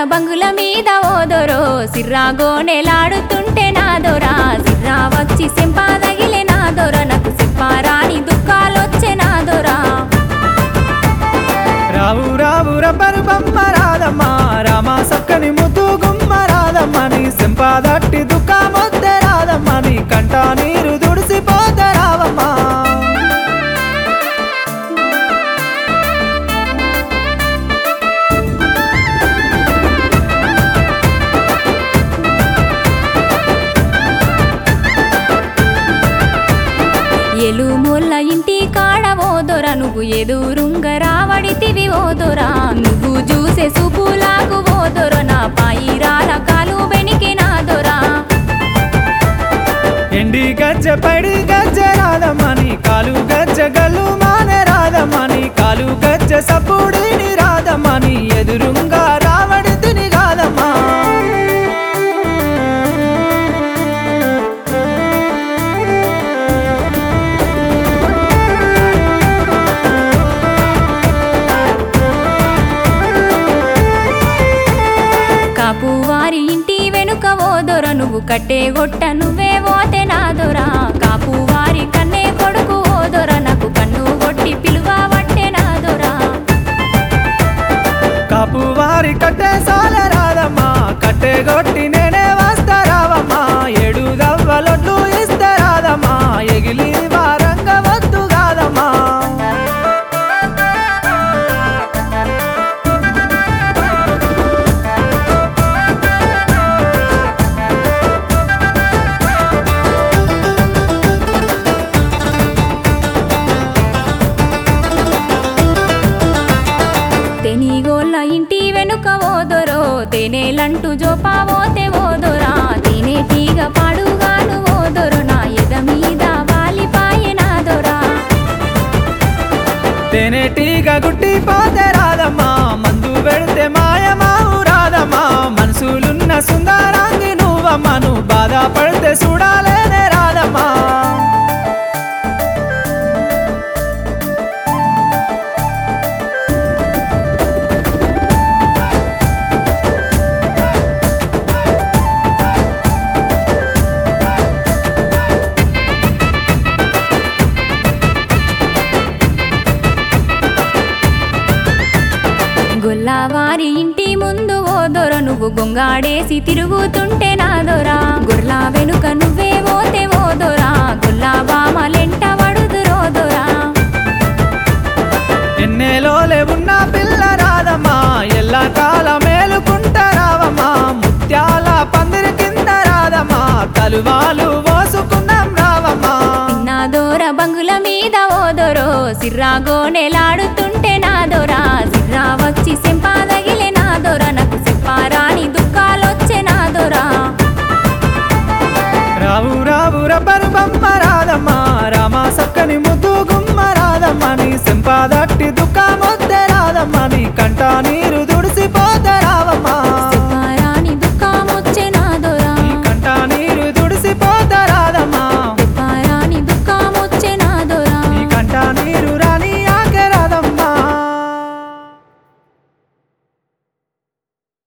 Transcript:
బంగుల మీద ఓదొరో సిర్రా గోనెలాడుతుంటే నాదొరా సిర్రా వచ్చి సింపాదగిలే నాదొర నాకు సిప్పారాని దుఃఖాలొచ్చే నాదొరా రావు రావు రబ్బరు బొమ్మ రాదమ్మ రామ సక్కని ముద్దు గుమ్మ రాదమ్మ నీ సింపాదట్టి దుఃఖమొద్దే రాదమ్మ నీ కంట నీరు దుడిసిపోతే రావమ్మా ఎలుమొల్ల ఇంటి కాడ ఓదొర నువ్వు ఎదురుంగ రావడితివి ఓదొరా నువ్వు చూసే సుపులాగు ఓదొర నా పాయిరాల కాలు బెనికి నాదొరా ఎండి గజ్జ పడి గజ్జ రాదమ్మ నీ కాలు గజ్జ గల్లు మానే రాదమ్మ నీ కాలు గజ్జ సప్పుడిని రాదమ్మ నీ ఎదురుంగా రావడి తిని రాదమ్మా కాపు వారి ఇంటి వెనుక ఓదొర నువ్వు కట్టే గొట్ట నువ్వే ఓతే నాదొరా కాపు వారి కన్నే కొడుకు ఓదొర నాకు కన్ను కొట్టి పిలువ వట్టే నాదొరా కాపు వారి కట్టే సాల రాదమ్మా కట్టే గొట్టి నేనే వస్తా రావమ్మా ఏడు దవ్వలొడ్లు ఇస్తే రాదమ్మా ఎగిలి వారంగ వద్దు కాదమ్మా తెనిగోళ్ళ ఇంటి వెనుక ఓదొరో తేనేలంటూ జోపావోతే ఓదొరా తినేటీగ పాడుగాను ఓదొరు నా ఎద మీద వాలిపాయే నాదొరా తేనెటీగ గుట్టి పోతే రాదమ్మా మందు పెడితే మాయమావు రాదమ్మా మనసులున్న సుందరాంగి నువ్వమ్మా నువ్వు బాధపడితే చూడాలేనే రాదమ్మా గొల్లవారి ఇంటి ముందు ఓదొర నువ్వు గొంగాడేసి తిరుగుతుంటే నాదొరా గొర్ల వెనుక నువ్వే ఓతే ఓదొరా గొల్లా బామలెంట వడుదురోదొరా ఎన్నెలోలే ఉన్న పిల్ల రాదమ్మా ఎల్ల కాల మేలుకుంట రావమ్మా ముత్యాల పందిరి కింద రాదమ్మా కలువాలు పోసుకుందాం రావమ్మా నాదోర బంగుల మీద ఓదొరో సిర్రా గోనెలాడుతుంటే నాదొరా సిర్రా వచ్చి సెంపాదగిలే నాదొర నాకు సిప్పారాని దుఃఖాలొచ్చే నాదొరా రావు రావు రబ్బరు బొమ్మ